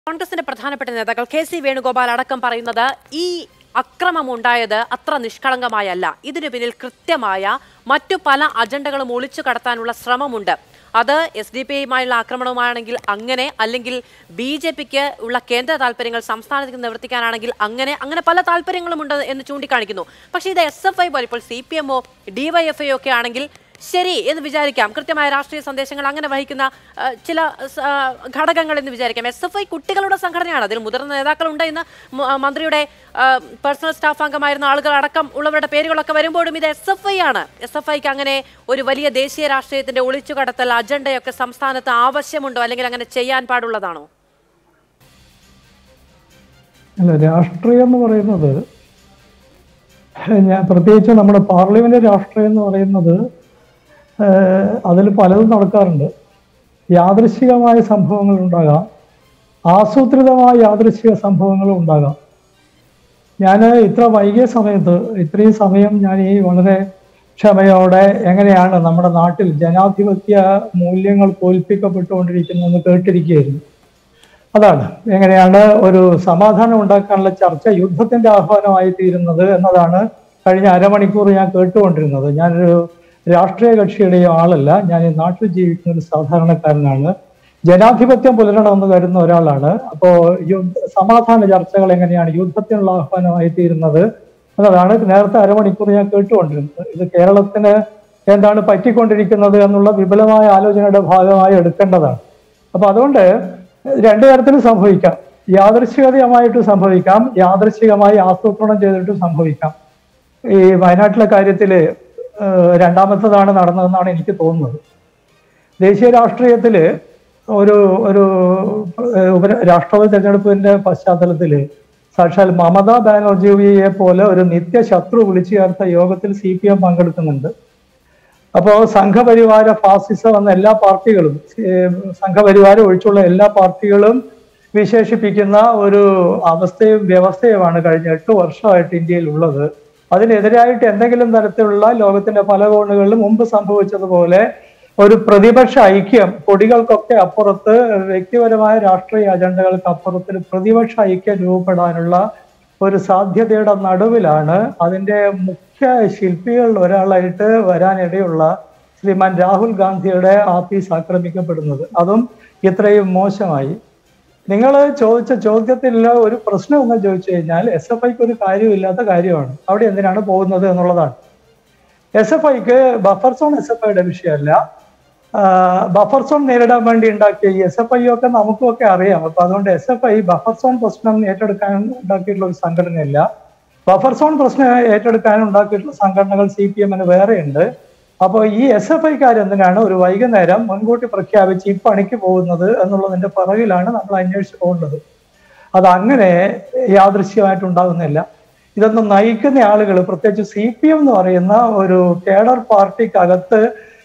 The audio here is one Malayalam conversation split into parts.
കോൺഗ്രസിന്റെ പ്രധാനപ്പെട്ട നേതാക്കൾ കെ സി വേണുഗോപാൽ അടക്കം പറയുന്നത് ഈ അക്രമം ഉണ്ടായത് അത്ര നിഷ്കളങ്കമായല്ല ഇതിനു പിന്നിൽ കൃത്യമായ മറ്റു പല അജണ്ടകളും ഒളിച്ചു കടത്താനുള്ള ശ്രമമുണ്ട് അത് എസ് ഡി പി ഐയുമായുള്ള ആക്രമണവുമാണെങ്കിൽ അങ്ങനെ അല്ലെങ്കിൽ ബി ജെ പിക്ക് ഉള്ള കേന്ദ്ര താല്പര്യങ്ങൾ സംസ്ഥാനത്തേക്ക് നിവർത്തിക്കാനാണെങ്കിൽ അങ്ങനെ അങ്ങനെ പല താല്പര്യങ്ങളുമുണ്ട് എന്ന് ചൂണ്ടിക്കാണിക്കുന്നു പക്ഷേ ഇത് എസ് എഫ് ഐ പോലെ ഇപ്പോൾ സി പി എമ്മോ ഡിവൈഎഫ്ഐ ഒക്കെ ആണെങ്കിൽ ശരി എന്ന് വിചാരിക്കാം കൃത്യമായ രാഷ്ട്രീയ സന്ദേശങ്ങൾ അങ്ങനെ വഹിക്കുന്ന ആ, ചില സ- ആ, ഘടകങ്ങൾ എന്ന് വിചാരിക്കാം എസ് എഫ് ഐ കുട്ടികളുടെ സംഘടനയാണ് അതിൽ മുതിർന്ന നേതാക്കളുണ്ട് ഇന്ന് മ- ആ, മന്ത്രിയുടെ ആ, പേഴ്സണൽ സ്റ്റാഫ് അംഗമായിരുന്ന ആളുകൾ അടക്കം ഉള്ളവരുടെ പേരുകളൊക്കെ വരുമ്പോഴും ഇത് എസ് എഫ് ഐ ആണ് എസ് എഫ് ഐക്ക് അങ്ങനെ ഒരു വലിയ ദേശീയ രാഷ്ട്രീയത്തിന്റെ ഒളിച്ചുകടത്തൽ അജണ്ടയൊക്കെ സംസ്ഥാനത്ത് ആവശ്യമുണ്ടോ അല്ലെങ്കിൽ അങ്ങനെ ചെയ്യാൻ പാടുള്ളതാണോ അല്ല രാഷ്ട്രീയം എന്ന് പറയുന്നത് ഞാൻ പ്രത്യേകിച്ച് നമ്മുടെ പാർലമെന്റ് രാഷ്ട്രീയം എന്ന് പറയുന്നത് അതിൽ പലതും നടക്കാറുണ്ട് യാദൃശികമായ സംഭവങ്ങൾ ഉണ്ടാകാം ആസൂത്രിതമായ യാദൃശിക സംഭവങ്ങളും ഉണ്ടാകാം ഞാൻ ഇത്ര വൈകിയ സമയത്ത് ഇത്രയും സമയം ഞാൻ ഈ വളരെ ക്ഷമയോടെ എങ്ങനെയാണ് നമ്മുടെ നാട്ടിൽ ജനാധിപത്യ മൂല്യങ്ങൾ തോൽപ്പിക്കപ്പെട്ടുകൊണ്ടിരിക്കുന്നതെന്ന് കേട്ടിരിക്കുകയായിരുന്നു അതാണ് എങ്ങനെയാണ് ഒരു സമാധാനം ഉണ്ടാക്കാനുള്ള ചർച്ച യുദ്ധത്തിന്റെ ആഹ്വാനമായി തീരുന്നത് എന്നതാണ് കഴിഞ്ഞ അരമണിക്കൂർ ഞാൻ കേട്ടുകൊണ്ടിരുന്നത് ഞാനൊരു രാഷ്ട്രീയ കക്ഷിയുടെയോ ആളല്ല ഞാൻ ഈ നാട്ടിൽ ജീവിക്കുന്ന ഒരു സാധാരണക്കാരനാണ് ജനാധിപത്യം പുലരണമെന്ന് കരുതുന്ന ഒരാളാണ് അപ്പോ യുദ്ധ സമാധാന ചർച്ചകൾ എങ്ങനെയാണ് യുദ്ധത്തിനുള്ള ആഹ്വാനമായി തീരുന്നത് എന്നതാണ് നേരത്തെ അരമണിക്കൂർ ഞാൻ കേട്ടുകൊണ്ടിരുന്നത് ഇത് കേരളത്തിന് എന്താണ് പറ്റിക്കൊണ്ടിരിക്കുന്നത് എന്നുള്ള വിപുലമായ ആലോചനയുടെ ഭാഗമായി എടുക്കേണ്ടതാണ് അപ്പൊ അതുകൊണ്ട് രണ്ടു തരത്തിലും സംഭവിക്കാം യാദൃശികതമായിട്ട് സംഭവിക്കാം യാദൃശികമായി ആസൂത്രണം ചെയ്തിട്ട് സംഭവിക്കാം ഈ വയനാട്ടിലെ കാര്യത്തില് ഏഹ് രണ്ടാമത്തതാണ് നടന്നതെന്നാണ് എനിക്ക് തോന്നുന്നത് ദേശീയ രാഷ്ട്രീയത്തില് ഒരു ഒരു ഏഹ് ഉപ രാഷ്ട്രപതി തെരഞ്ഞെടുപ്പിന്റെ പശ്ചാത്തലത്തില് സാക്ഷാൽ മമതാ ബാനർജിയെ പോലെ ഒരു നിത്യശത്രു വിളിച്ചു ചേർത്ത യോഗത്തിൽ സി പി എം പങ്കെടുക്കുന്നുണ്ട് അപ്പോ സംഘപരിവാര ഫാസിസം എന്ന എല്ലാ പാർട്ടികളും ഏഹ് സംഘപരിവാരം ഒഴിച്ചുള്ള എല്ലാ പാർട്ടികളും വിശേഷിപ്പിക്കുന്ന ഒരു അവസ്ഥയും വ്യവസ്ഥയുമാണ് കഴിഞ്ഞ എട്ട് വർഷമായിട്ട് ഇന്ത്യയിൽ ഉള്ളത് അതിനെതിരായിട്ട് എന്തെങ്കിലും തരത്തിലുള്ള ലോകത്തിന്റെ പല കോണുകളിലും മുമ്പ് സംഭവിച്ചതുപോലെ ഒരു പ്രതിപക്ഷ ഐക്യം കൊടികൾക്കൊക്കെ അപ്പുറത്ത് വ്യക്തിപരമായ രാഷ്ട്രീയ അജണ്ടകൾക്ക് അപ്പുറത്ത് ഒരു പ്രതിപക്ഷ ഐക്യം രൂപപ്പെടാനുള്ള ഒരു സാധ്യതയുടെ നടുവിലാണ് അതിന്റെ മുഖ്യ ശില്പികളിൽ ഒരാളായിട്ട് വരാനിടയുള്ള ശ്രീമാൻ രാഹുൽ ഗാന്ധിയുടെ ആഫീസ് ആക്രമിക്കപ്പെടുന്നത് അതും ഇത്രയും മോശമായി നിങ്ങൾ ചോദിച്ച ചോദ്യത്തിലുള്ള ഒരു പ്രശ്നം എന്ന് ചോദിച്ചു കഴിഞ്ഞാൽ എസ് എഫ് ഐക്ക് ഒരു കാര്യമില്ലാത്ത കാര്യമാണ് അവിടെ എന്തിനാണ് പോകുന്നത് എന്നുള്ളതാണ് എസ് എഫ് ഐക്ക് ബഫർ സോൺ എസ് എഫ് ഐയുടെ വിഷയമല്ല ബഫർ സോൺ നേരിടാൻ വേണ്ടി ഉണ്ടാക്കിയ ഈ എസ് എഫ് ഐ ഒക്കെ നമുക്കും ഒക്കെ അറിയാം അപ്പൊ അതുകൊണ്ട് S F I buffer zone പ്രശ്നം ഏറ്റെടുക്കാൻ ഉണ്ടാക്കിയിട്ടുള്ള ഒരു സംഘടനയല്ല ബഫർ സോൺ പ്രശ്നം ഏറ്റെടുക്കാൻ ഉണ്ടാക്കിയിട്ടുള്ള സംഘടനകൾ സി പി എമ്മിന് വേറെയുണ്ട് അപ്പോൾ ഈ എസ് എഫ് ഐക്കാർ എന്തിനാണ് ഒരു വൈകുന്നേരം മുൻകൂട്ടി പ്രഖ്യാപിച്ച് ഈ പണിക്ക് പോകുന്നത് എന്നുള്ളതിന്റെ പുറകിലാണ് നമ്മൾ അന്വേഷിച്ച് പോകേണ്ടത് അത് അങ്ങനെ യാദൃശ്യമായിട്ടുണ്ടാകുന്നില്ല ഇതൊന്നും നയിക്കുന്ന ആളുകൾ പ്രത്യേകിച്ച് സി പി എം എന്ന് പറയുന്ന ഒരു കേഡർ പാർട്ടിക്കകത്ത്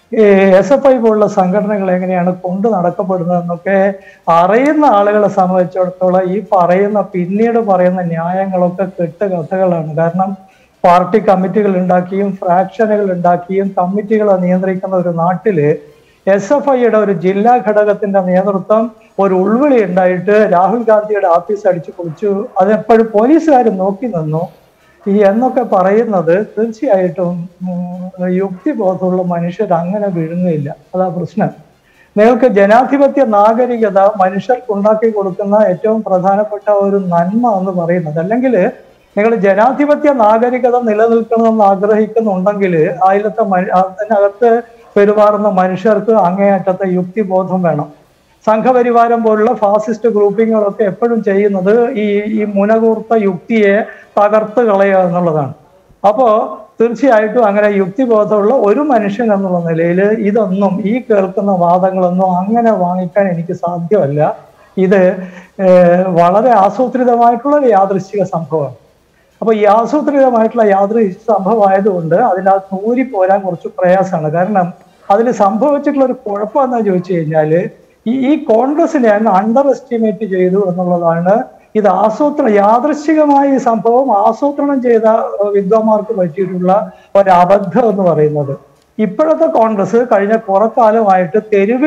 എസ് എഫ് ഐ പോലുള്ള സംഘടനകൾ എങ്ങനെയാണ് കൊണ്ടു നടക്കപ്പെടുന്നതെന്നൊക്കെ അറിയുന്ന ആളുകളെ സംബന്ധിച്ചിടത്തോളം ഈ പറയുന്ന പിന്നീട് പറയുന്ന ന്യായങ്ങളൊക്കെ കെട്ട് കഥകളാണ് കാരണം പാർട്ടി കമ്മിറ്റികൾ ഉണ്ടാക്കിയും ഫ്രാക്ഷനുകൾ ഉണ്ടാക്കിയും കമ്മിറ്റികളെ നിയന്ത്രിക്കുന്ന ഒരു നാട്ടില് എസ് എഫ് ഐയുടെ ഒരു ജില്ലാ ഘടകത്തിന്റെ നേതൃത്വം ഒരു ഉൾവിളി ഉണ്ടായിട്ട് രാഹുൽ ഗാന്ധിയുടെ ഓഫീസ് അടിച്ചു പൊളിച്ചു അതെപ്പോഴും പോലീസുകാർ നോക്കി നിന്നു ഈ എന്നൊക്കെ പറയുന്നത് തീർച്ചയായിട്ടും ഉം, യുക്തിബോധമുള്ള മനുഷ്യർ അങ്ങനെ വിഴുങ്ങുകയില്ല അതാ പ്രശ്നം നിങ്ങൾക്ക് ജനാധിപത്യ നാഗരികത മനുഷ്യർക്ക് ഉണ്ടാക്കി കൊടുക്കുന്ന ഏറ്റവും പ്രധാനപ്പെട്ട ഒരു നന്മ എന്ന് പറയുന്നത് അല്ലെങ്കിൽ നിങ്ങൾ ജനാധിപത്യ നാഗരികത നിലനിൽക്കണമെന്ന് ആഗ്രഹിക്കുന്നുണ്ടെങ്കിൽ അതിലത്തെ മ- അതിനകത്ത് പെരുമാറുന്ന മനുഷ്യർക്ക് അങ്ങേയറ്റത്തെ യുക്തിബോധം വേണം സംഘപരിവാരം പോലുള്ള ഫാസിസ്റ്റ് ഗ്രൂപ്പിങ്ങുകളൊക്കെ എപ്പോഴും ചെയ്യുന്നത് ഈ ഈ മുനകൂർത്ത യുക്തിയെ തകർത്ത് കളയുക എന്നുള്ളതാണ് അപ്പോ തീർച്ചയായിട്ടും അങ്ങനെ യുക്തിബോധമുള്ള ഒരു മനുഷ്യൻ എന്നുള്ള നിലയിൽ ഇതൊന്നും ഈ കേൾക്കുന്ന വാദങ്ങളൊന്നും അങ്ങനെ വാങ്ങിക്കാൻ എനിക്ക് സാധ്യമല്ല ഇത് ഏഹ്, വളരെ ആസൂത്രിതമായിട്ടുള്ള ഒരു യാദൃശ്ചിക സംഭവമാണ് അപ്പൊ ഈ ആസൂത്രിതമായിട്ടുള്ള യാദൃശ്ചിക സംഭവമായതുകൊണ്ട് അതിനകത്ത് ഊരി പോരാൻ കുറച്ച് പ്രയാസമാണ് കാരണം അതിൽ സംഭവിച്ചിട്ടുള്ള ഒരു കുഴപ്പം എന്താ ചോദിച്ചു കഴിഞ്ഞാല് ഈ ഈ കോൺഗ്രസിനെ അങ്ങ് അണ്ടർ എസ്റ്റിമേറ്റ് ചെയ്തു എന്നുള്ളതാണ് ഇത് ആസൂത്രണം യാദൃശ്ചികമായ ഈ സംഭവം ആസൂത്രണം ചെയ്ത ഏഹ്, വിദ്വാന്മാർക്ക് പറ്റിയിട്ടുള്ള ഒരു അബദ്ധം എന്ന് പറയുന്നത് ഇപ്പോഴത്തെ കോൺഗ്രസ് കഴിഞ്ഞ കുറക്കാലമായിട്ട് തെരുവിൽ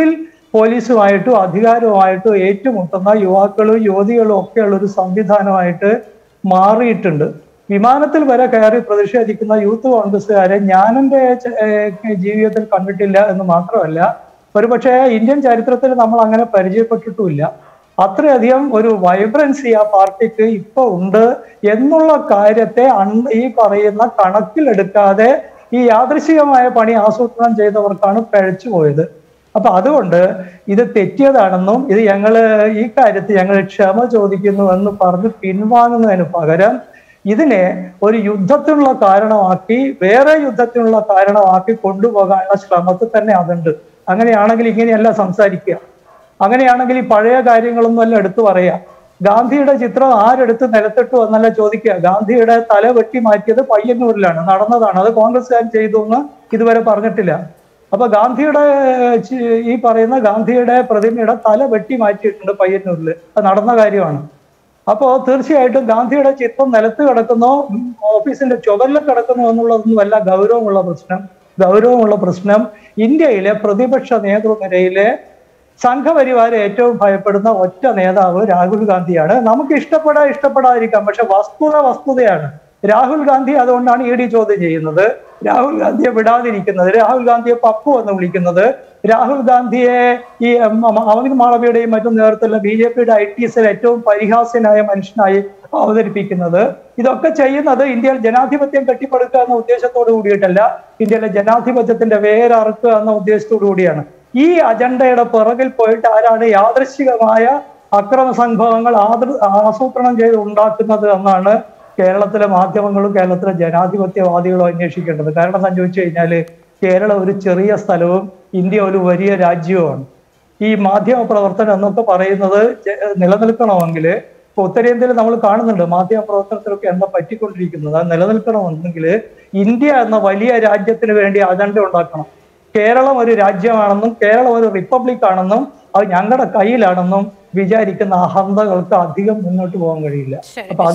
പോലീസുമായിട്ടും അധികാരവുമായിട്ടും ഏറ്റുമുട്ടുന്ന യുവാക്കളും യുവതികളും ഒക്കെയുള്ള ഒരു സംവിധാനമായിട്ട് മാറിയിട്ടുണ്ട് വിമാനത്തിൽ വരെ കയറി പ്രതിഷേധിക്കുന്ന യൂത്ത് കോൺഗ്രസ്സുകാരെ ഞാൻ എൻ്റെ ച- ഏഹ് ജീവിതത്തിൽ കണ്ടിട്ടില്ല എന്ന് മാത്രമല്ല ഒരുപക്ഷെ ഇന്ത്യൻ ചരിത്രത്തിൽ നമ്മൾ അങ്ങനെ പരിചയപ്പെട്ടിട്ടുമില്ല അത്രയധികം ഒരു വൈബ്രൻസി ആ പാർട്ടിക്ക് ഇപ്പൊ ഉണ്ട് എന്നുള്ള കാര്യത്തെ അൺ- ഈ പറയുന്ന കണക്കിലെടുക്കാതെ ഈ യാദൃശികമായ പണി ആസൂത്രണം ചെയ്തവർക്കാണ് പഴച്ചു പോയത് അപ്പൊ അതുകൊണ്ട് ഇത് തെറ്റിയതാണെന്നും ഇത് ഞങ്ങള് ഈ കാര്യത്തിൽ ഞങ്ങൾ ക്ഷമ ചോദിക്കുന്നു എന്ന് പറഞ്ഞ് പിൻവാങ്ങുന്നതിന് പകരം ഇതിനെ ഒരു യുദ്ധത്തിനുള്ള കാരണമാക്കി വേറെ യുദ്ധത്തിനുള്ള കാരണമാക്കി കൊണ്ടുപോകാനുള്ള ശ്രമത്തിൽ തന്നെ അതുണ്ട് അങ്ങനെയാണെങ്കിൽ ഇങ്ങനെയല്ല സംസാരിക്കുക അങ്ങനെയാണെങ്കിൽ ഈ പഴയ കാര്യങ്ങളൊന്നും അല്ല എടുത്തു പറയാ ഗാന്ധിയുടെ ചിത്രം ആരെടുത്ത് നിലത്തിട്ടു എന്നല്ല ചോദിക്കുക ഗാന്ധിയുടെ തല വെട്ടി മാറ്റിയത് പയ്യന്നൂരിലാണ് നടന്നതാണ് അത് കോൺഗ്രസ്സുകാർ ചെയ്തു എന്ന് ഇതുവരെ പറഞ്ഞിട്ടില്ല അപ്പൊ ഗാന്ധിയുടെ ഏർ, ചി- ഈ പറയുന്ന ഗാന്ധിയുടെ പ്രതിമയുടെ തല വെട്ടി മാറ്റിയിട്ടുണ്ട് പയ്യന്നൂരിൽ അത് നടന്ന കാര്യമാണ് അപ്പോ തീർച്ചയായിട്ടും ഗാന്ധിയുടെ ചിത്രം നിലത്ത് കിടക്കുന്നോ ഉം, ഓഫീസിന്റെ ചുവരിൽ കിടക്കുന്നോ എന്നുള്ളതൊന്നുമല്ല ഗൗരവമുള്ള പ്രശ്നം ഗൗരവമുള്ള പ്രശ്നം ഇന്ത്യയിലെ പ്രതിപക്ഷ നേതൃനിരയിലെ സംഘപരിവാരം ഏറ്റവും ഭയപ്പെടുന്ന ഒറ്റ നേതാവ് രാഹുൽ ഗാന്ധിയാണ് നമുക്ക് ഇഷ്ടപ്പെടാ ഇഷ്ടപ്പെടാതിരിക്കാം പക്ഷെ വസ്തുത വസ്തുതയാണ് രാഹുൽ ഗാന്ധി അതുകൊണ്ടാണ് ഇ ഡി ചോദ്യം ചെയ്യുന്നത് രാഹുൽ ഗാന്ധിയെ വിടാതിരിക്കുന്നത് രാഹുൽ ഗാന്ധിയെ പപ്പു എന്ന് വിളിക്കുന്നത് രാഹുൽ ഗാന്ധിയെ ഈ ഉം, മ- അമിത് മാളവിയുടെയും മറ്റും നേതൃത്വത്തിലുള്ള ബി ജെ പിയുടെ ഐ ടി എസിൽ ഏറ്റവും പരിഹാസ്യനായ മനുഷ്യനായി അവതരിപ്പിക്കുന്നത് ഇതൊക്കെ ചെയ്യുന്നത് ഇന്ത്യയിൽ ജനാധിപത്യം കെട്ടിപ്പടുക്കുക എന്ന ഉദ്ദേശത്തോടു കൂടിയിട്ടല്ല ഇന്ത്യയിലെ ജനാധിപത്യത്തിന്റെ വേരറുക്കുക എന്ന ഉദ്ദേശത്തോടു കൂടിയാണ് ഈ അജണ്ടയുടെ പിറകിൽ പോയിട്ട് ആരാണ് യാദൃശികമായ അക്രമ സംഭവങ്ങൾ ആദൃ ആസൂത്രണം ചെയ്ത് ഉണ്ടാക്കുന്നത് എന്നാണ് കേരളത്തിലെ മാധ്യമങ്ങളും കേരളത്തിലെ ജനാധിപത്യവാദികളും അന്വേഷിക്കേണ്ടത് കാരണം എന്താ ചോദിച്ചു കഴിഞ്ഞാല് കേരളം ഒരു ചെറിയ സ്ഥലവും ഇന്ത്യ ഒരു വലിയ രാജ്യവുമാണ് ഈ മാധ്യമ പ്രവർത്തനം എന്നൊക്കെ പറയുന്നത് ജ- നിലനിൽക്കണമെങ്കിൽ ഇപ്പൊ ഉത്തരേന്ത്യയിൽ നമ്മൾ കാണുന്നുണ്ട് മാധ്യമ പ്രവർത്തനത്തിലൊക്കെ എന്താ പറ്റിക്കൊണ്ടിരിക്കുന്നത് അത് നിലനിൽക്കണമെന്നുണ്ടെങ്കിൽ ഇന്ത്യ എന്ന വലിയ രാജ്യത്തിന് വേണ്ടി അജണ്ട ഉണ്ടാക്കണം കേരളം ഒരു രാജ്യമാണെന്നും കേരളം ഒരു റിപ്പബ്ലിക് ആണെന്നും അത് ഞങ്ങളുടെ കയ്യിലാണെന്നും വിചാരിക്കുന്ന അഹന്തകൾക്ക് അധികം മുന്നോട്ട് പോകാൻ കഴിയില്ല ശരി അപ്പൊ അത്